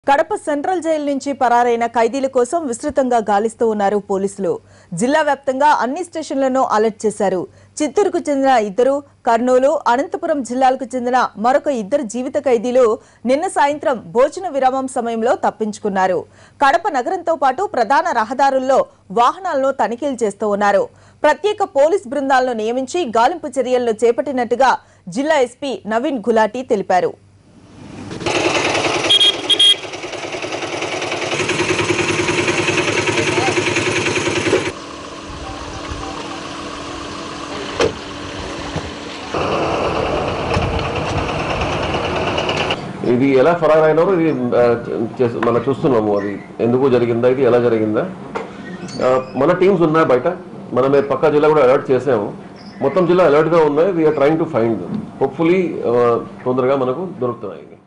Kadapa central jail నుంచి పరారైన ఖైదీల కోసం విస్తృతంగా గాలిస్తూ ఉన్నారు పోలీసులు జిల్లా వ్యాప్తంగా అన్ని స్టేషన్లను అలర్ట్ చేశారు చిత్తూరుకు చెందిన ఇద్దరు కర్నూలు అనంతపురం జిల్లాలకు చెందిన మరొక ఇద్దరు జీవిత ఖైదీలు నిన్న సాయంత్రం భోజన విరామం సమయంలో తప్పించుకున్నారు కడప నగరంతో పాటు ప్రధాన రహదారుల్లో వాహనాలను తనిఖీలు చేస్తూ ఉన్నారు ప్రత్యేక పోలీస్ బృందాలను నియమించి గాలింపు చర్యలను చేపట్టినట్టుగా జిల్లా ఎస్పీ నవీన్ గులాటీ తెలిపారు ఇది ఎలా ఫరార్ అయినారో ఇది ఆ, చేస్- మనం చూస్తున్నాము అది ఎందుకు జరిగిందా ఇది ఎలా జరిగిందా ఆ, మన టీమ్స్ ఉన్నాయి బయట మనమే పక్క జిల్లా కూడా అలర్ట్ చేసాము మొత్తం జిల్లా అలర్ట్గా ఉన్నాయి we are trying to find hopefully తొందరగా మనకు దొరుకుతున్నాయి